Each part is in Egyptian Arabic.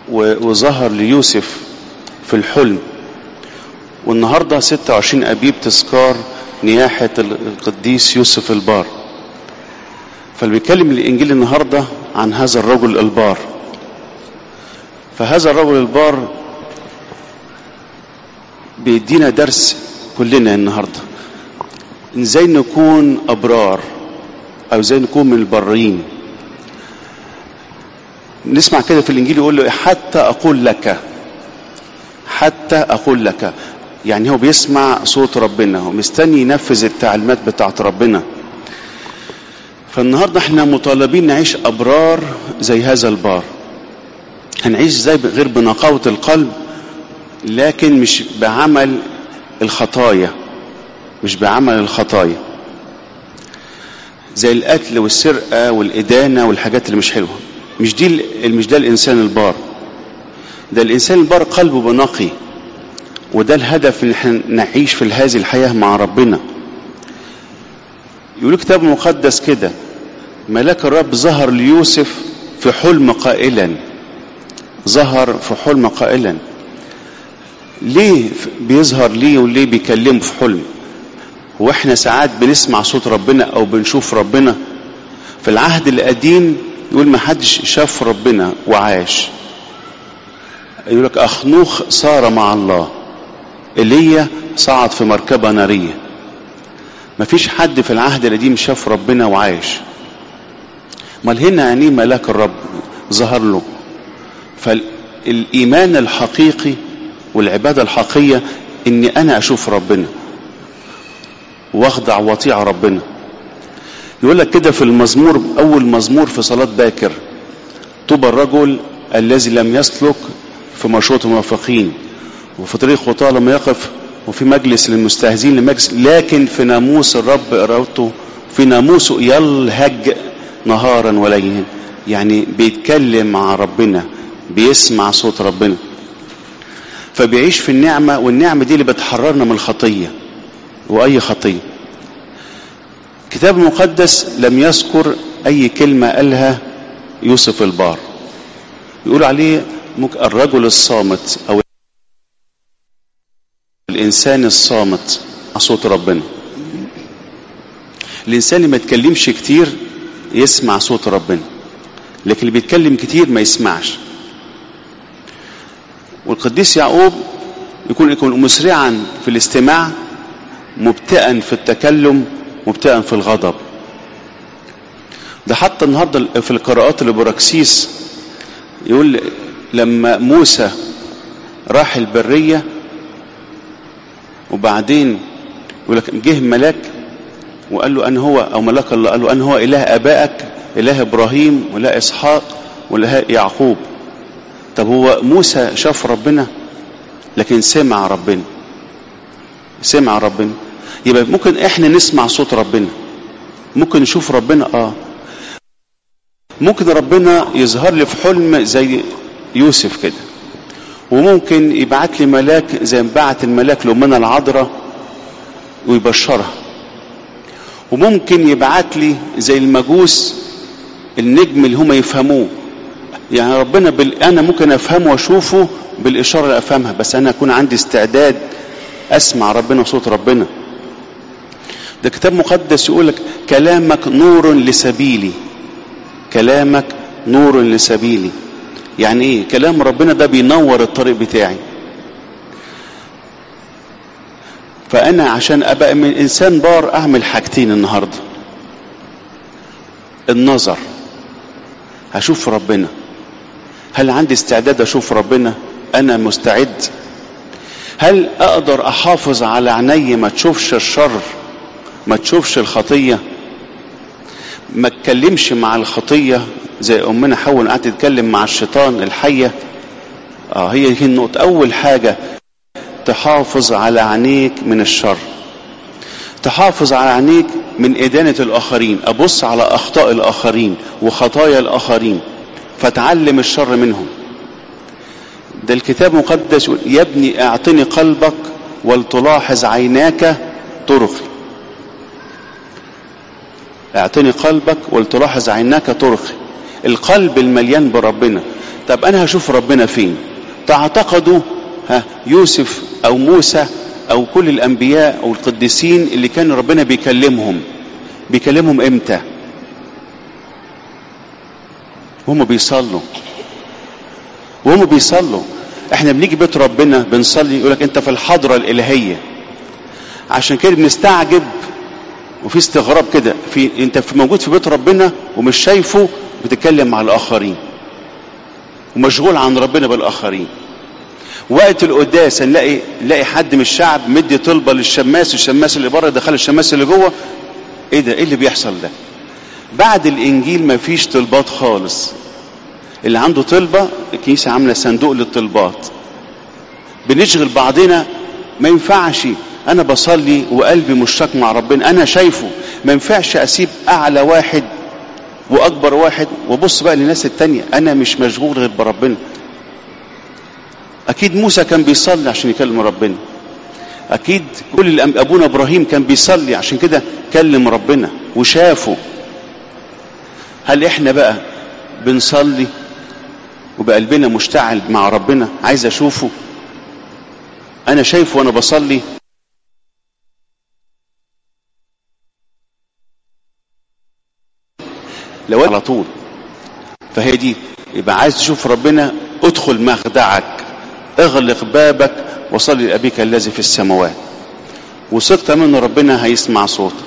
وظهر ليوسف في الحلم والنهاردة 26 أبيب تذكار نياحة القديس يوسف البار فاللي بيتكلم الإنجيل النهاردة عن هذا الرجل البار فهذا الرجل البار بيدينا درس كلنا النهارده ازاي نكون ابرار او ازاي نكون من البرين نسمع كده في الانجيل يقول له حتى اقول لك حتى اقول لك يعني هو بيسمع صوت ربنا هو مستني ينفذ التعليمات بتاعت ربنا فالنهارده احنا مطالبين نعيش ابرار زي هذا البار هنعيش ازاي غير بنقاوه القلب لكن مش بعمل الخطايا مش بعمل الخطايا زي القتل والسرقة والإدانة والحاجات اللي مش حلوة مش دي مش ده الإنسان البار ده الإنسان البار قلبه بنقي وده الهدف ان احنا نعيش في هذه الحياة مع ربنا يقول الكتاب المقدس كده ملاك الرب ظهر ليوسف في حلم قائلا ظهر في حلم قائلا ليه بيظهر ليه وليه بيكلمه في حلم واحنا ساعات بنسمع صوت ربنا او بنشوف ربنا في العهد القديم يقول ما حدش شاف ربنا وعاش يقول لك اخنوخ صار مع الله ايليا صعد في مركبه ناريه ما فيش حد في العهد القديم شاف ربنا وعاش امال هنا يعني ملاك الرب ظهر له فالايمان الحقيقي والعباده الحقيقيه اني انا اشوف ربنا واخضع واطيع ربنا يقول لك كده في المزمور اول مزمور في صلاه باكر طوبى الرجل الذي لم يسلك في مشروط الموافقين وفي طريق خطاه لما يقف وفي مجلس للمستهزئين لمجلس لكن في ناموس الرب ارادته في ناموسه يلهج نهارا وليلا يعني بيتكلم مع ربنا بيسمع صوت ربنا فبيعيش في النعمه والنعمه دي اللي بتحررنا من الخطيه واي خطيه الكتاب المقدس لم يذكر اي كلمه قالها يوسف البار يقول عليه الرجل الصامت او الانسان الصامت صوت ربنا الانسان اللي ما يتكلمش كتير يسمع صوت ربنا لكن اللي بيتكلم كتير ما يسمعش والقديس يعقوب يكون يكون مسرعا في الاستماع مبتئا في التكلم مبتئا في الغضب ده حتى النهارده في القراءات البراكسيس يقول لما موسى راح البريه وبعدين يقول لك جه ملاك وقال له ان هو او ملاك الله قال له ان هو اله ابائك اله ابراهيم واله اسحاق واله يعقوب طب هو موسى شاف ربنا لكن سمع ربنا سمع ربنا يبقى ممكن احنا نسمع صوت ربنا ممكن نشوف ربنا اه ممكن ربنا يظهر لي في حلم زي يوسف كده وممكن يبعت لي ملاك زي ما بعت الملاك لأمنا العذراء ويبشرها وممكن يبعت لي زي المجوس النجم اللي هم يفهموه يعني ربنا بال... انا ممكن افهمه واشوفه بالاشاره اللي افهمها بس انا اكون عندي استعداد اسمع ربنا وصوت ربنا ده كتاب مقدس يقول لك كلامك نور لسبيلي كلامك نور لسبيلي يعني ايه كلام ربنا ده بينور الطريق بتاعي فانا عشان ابقى من انسان بار اعمل حاجتين النهارده النظر هشوف ربنا هل عندي استعداد اشوف ربنا انا مستعد هل اقدر احافظ على عيني ما تشوفش الشر ما تشوفش الخطيه ما اتكلمش مع الخطيه زي امنا حواء قعدت تتكلم مع الشيطان الحيه اه هي دي النقطه اول حاجه تحافظ على عينيك من الشر تحافظ على عينيك من إدانة الآخرين أبص على أخطاء الآخرين وخطايا الآخرين فتعلم الشر منهم ده الكتاب المقدس يقول يا ابني اعطني قلبك ولتلاحظ عيناك طرقي اعطني قلبك ولتلاحظ عيناك طرقي القلب المليان بربنا طب انا هشوف ربنا فين تعتقدوا ها يوسف او موسى او كل الانبياء او القديسين اللي كان ربنا بيكلمهم بيكلمهم امتى وهم بيصلوا وهم بيصلوا احنا بنيجي بيت ربنا بنصلي يقولك انت في الحضرة الالهية عشان كده بنستعجب وفي استغراب كده في انت في موجود في بيت ربنا ومش شايفه بتتكلم مع الاخرين ومشغول عن ربنا بالاخرين وقت القداس نلاقي نلاقي حد من الشعب مدي طلبه للشماس الشماس اللي بره دخل الشماس اللي جوه ايه ده ايه اللي بيحصل ده بعد الانجيل مفيش طلبات خالص اللي عنده طلبه الكنيسه عامله صندوق للطلبات بنشغل بعضنا ما ينفعش انا بصلي وقلبي مشتاق مع ربنا انا شايفه ما ينفعش اسيب اعلى واحد واكبر واحد وبص بقى للناس التانية انا مش مشغول غير بربنا اكيد موسى كان بيصلي عشان يكلم ربنا اكيد كل ابونا ابراهيم كان بيصلي عشان كده كلم ربنا وشافه هل احنا بقى بنصلي وبقلبنا مشتعل مع ربنا عايز اشوفه انا شايفه وانا بصلي لو على طول فهي دي يبقى عايز تشوف ربنا ادخل مخدعك اغلق بابك وصلي لابيك الذي في السماوات وثق تماما ان ربنا هيسمع صوتك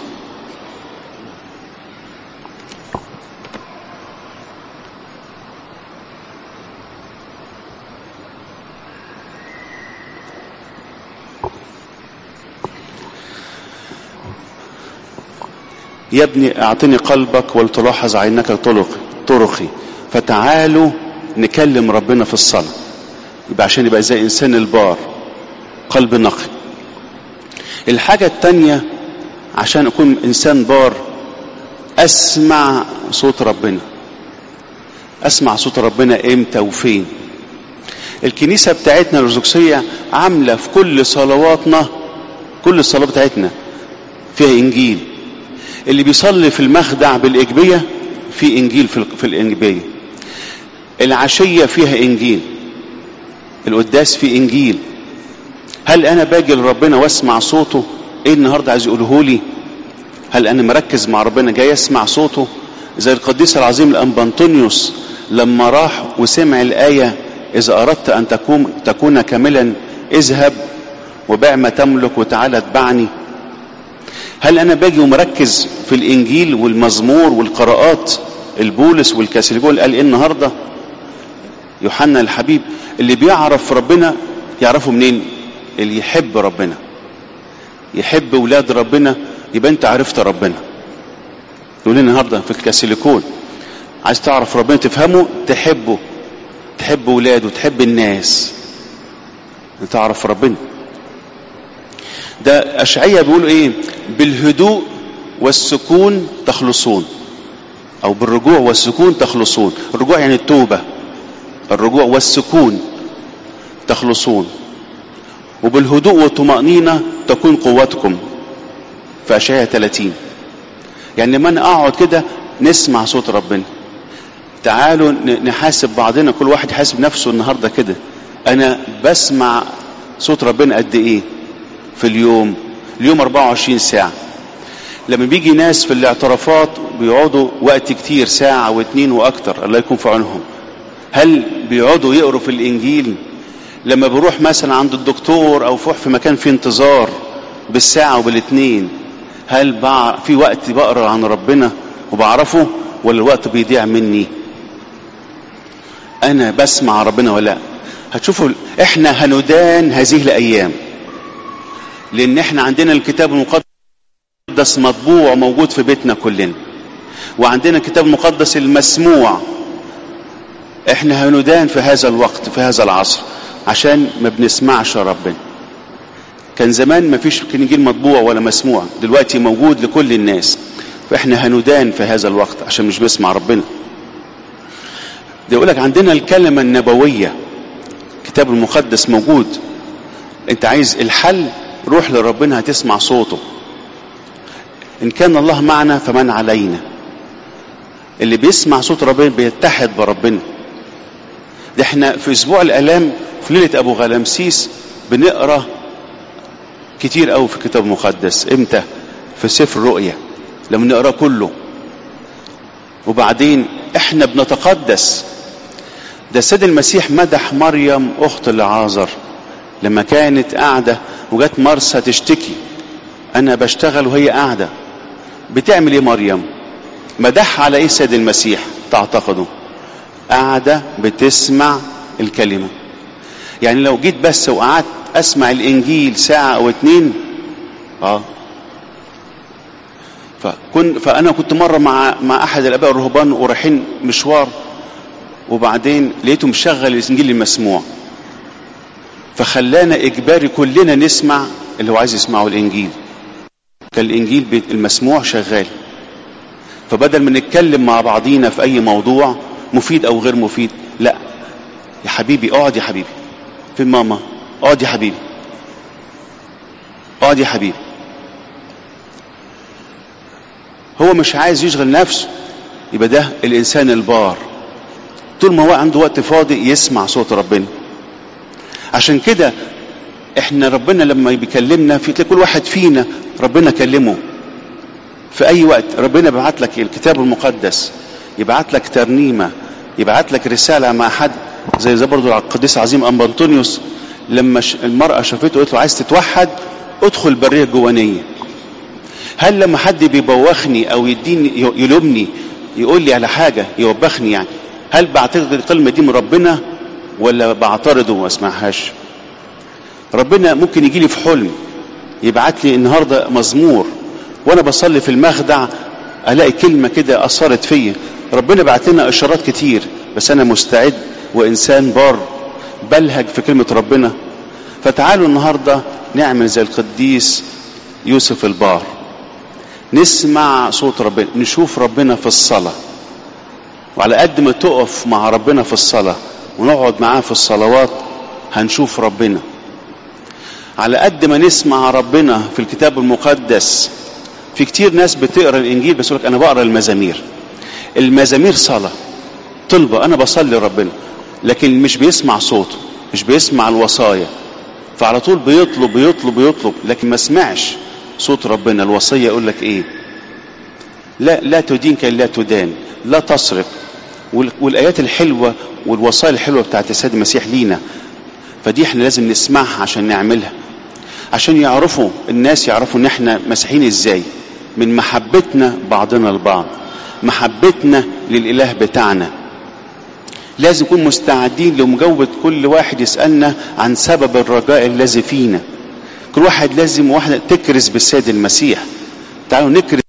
يا ابني اعطني قلبك ولتلاحظ عينك طرقي طرقي فتعالوا نكلم ربنا في الصلاة يبقى عشان يبقى زي انسان البار قلب نقي الحاجة التانية عشان اكون انسان بار اسمع صوت ربنا اسمع صوت ربنا امتى وفين الكنيسة بتاعتنا الارثوذكسية عاملة في كل صلواتنا كل الصلاة بتاعتنا فيها انجيل اللي بيصلي في المخدع بالإجبية في إنجيل في, في الإجبية العشية فيها إنجيل القداس في إنجيل هل أنا باجي لربنا واسمع صوته إيه النهاردة عايز يقوله لي هل أنا مركز مع ربنا جاي أسمع صوته زي القديس العظيم الأنبنطونيوس لما راح وسمع الآية إذا أردت أن تكون, تكون كاملا اذهب وبيع ما تملك وتعالى اتبعني هل انا باجي ومركز في الانجيل والمزمور والقراءات البولس والكاسليجول قال ايه النهارده يوحنا الحبيب اللي بيعرف ربنا يعرفه منين اللي يحب ربنا يحب ولاد ربنا يبقى انت عرفت ربنا يقول النهارده في الكاسيليكون عايز تعرف ربنا تفهمه تحبه تحب ولاده تحب الناس تعرف ربنا ده أشعية بيقولوا إيه بالهدوء والسكون تخلصون أو بالرجوع والسكون تخلصون الرجوع يعني التوبة الرجوع والسكون تخلصون وبالهدوء والطمأنينة تكون قوتكم في أشعية 30 يعني لما أنا أقعد كده نسمع صوت ربنا تعالوا نحاسب بعضنا كل واحد يحاسب نفسه النهاردة كده أنا بسمع صوت ربنا قد إيه في اليوم اليوم 24 ساعة لما بيجي ناس في الاعترافات بيقعدوا وقت كتير ساعة واثنين واكتر الله يكون في عونهم هل بيقعدوا يقروا في الانجيل لما بروح مثلا عند الدكتور او فوح في مكان فيه انتظار بالساعة وبالاثنين هل بع... في وقت بقرا عن ربنا وبعرفه ولا الوقت بيضيع مني انا بسمع ربنا ولا لا هتشوفوا احنا هندان هذه الايام لان احنا عندنا الكتاب المقدس مطبوع موجود في بيتنا كلنا وعندنا الكتاب المقدس المسموع احنا هندان في هذا الوقت في هذا العصر عشان ما بنسمعش ربنا كان زمان ما فيش انجيل مطبوع ولا مسموع دلوقتي موجود لكل الناس فاحنا هندان في هذا الوقت عشان مش بنسمع ربنا ده يقول لك عندنا الكلمه النبويه الكتاب المقدس موجود انت عايز الحل روح لربنا هتسمع صوته ان كان الله معنا فمن علينا اللي بيسمع صوت ربنا بيتحد بربنا ده احنا في اسبوع الالام في ليله ابو غلامسيس بنقرا كتير قوي في الكتاب المقدس امتى في سفر الرؤيا لما نقرا كله وبعدين احنا بنتقدس ده السيد المسيح مدح مريم اخت لعازر لما كانت قاعده وجت مرسى تشتكي انا بشتغل وهي قاعده بتعمل ايه مريم مدحها على ايه السيد المسيح تعتقدوا قاعده بتسمع الكلمه يعني لو جيت بس وقعدت اسمع الانجيل ساعه او اتنين اه فكن فانا كنت مره مع مع احد الاباء الرهبان ورايحين مشوار وبعدين لقيته مشغل الانجيل المسموع فخلانا اجباري كلنا نسمع اللي هو عايز يسمعه الانجيل كان الانجيل المسموع شغال فبدل ما نتكلم مع بعضينا في اي موضوع مفيد او غير مفيد لا يا حبيبي اقعد يا حبيبي فين ماما اقعد يا حبيبي اقعد يا حبيبي هو مش عايز يشغل نفسه يبقى ده الانسان البار طول ما هو عنده وقت فاضي يسمع صوت ربنا عشان كده احنا ربنا لما بيكلمنا في كل واحد فينا ربنا كلمه في اي وقت ربنا بيبعت لك الكتاب المقدس يبعت لك ترنيمه يبعت لك رساله مع حد زي زي برضه القديس العظيم ام انطونيوس لما المراه شافته قالت له عايز تتوحد ادخل البريه الجوانيه هل لما حد بيبوخني او يديني يلومني يقول لي على حاجه يوبخني يعني هل بعتقد الكلمه دي من ربنا ولا بعترضه وما اسمعهاش ربنا ممكن يجي لي في حلم يبعت لي النهارده مزمور وانا بصلي في المخدع الاقي كلمه كده اثرت فيا ربنا بعت لنا اشارات كتير بس انا مستعد وانسان بار بلهج في كلمه ربنا فتعالوا النهارده نعمل زي القديس يوسف البار نسمع صوت ربنا نشوف ربنا في الصلاه وعلى قد ما تقف مع ربنا في الصلاه ونقعد معاه في الصلوات هنشوف ربنا على قد ما نسمع ربنا في الكتاب المقدس في كتير ناس بتقرا الانجيل بس يقول لك انا بقرا المزامير المزامير صلاه طلبه انا بصلي ربنا لكن مش بيسمع صوته مش بيسمع الوصايا فعلى طول بيطلب بيطلب بيطلب لكن ما سمعش صوت ربنا الوصيه يقول لك ايه لا لا تدين كي لا تدان لا تسرق والايات الحلوه والوصايا الحلوه بتاعت السيد المسيح لينا فدي احنا لازم نسمعها عشان نعملها عشان يعرفوا الناس يعرفوا ان احنا مسيحيين ازاي من محبتنا بعضنا البعض محبتنا للاله بتاعنا لازم نكون مستعدين لمجاوبة كل واحد يسألنا عن سبب الرجاء الذي فينا كل واحد لازم واحدة تكرز بالسيد المسيح تعالوا نكرز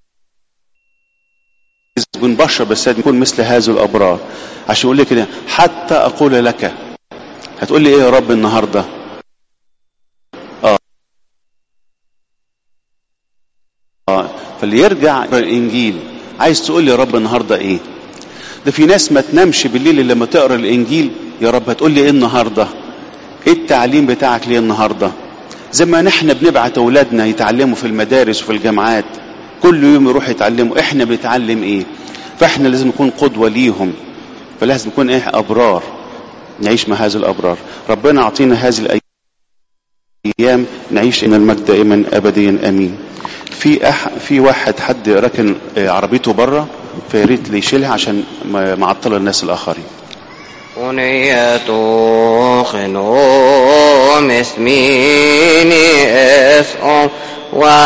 بنبشر بالسيد نكون مثل هذا الأبرار عشان يقول لي كده حتى أقول لك هتقول لي إيه يا رب النهاردة آه آه فاللي يرجع الإنجيل عايز تقول لي يا رب النهاردة إيه ده في ناس ما تنامش بالليل لما تقرا الانجيل يا رب هتقول لي ايه النهارده ايه التعليم بتاعك ليه النهارده زي ما نحن بنبعت اولادنا يتعلموا في المدارس وفي الجامعات كل يوم يروح يتعلموا احنا بنتعلم ايه فاحنا لازم نكون قدوه ليهم فلازم نكون ايه ابرار نعيش مع هذه الابرار ربنا اعطينا هذه الايام نعيش ان المجد دائما ابديا امين في أح في واحد حد راكن عربيته بره فيا ريت يشيلها عشان معطله الناس الاخرين أنية خنوم اسمي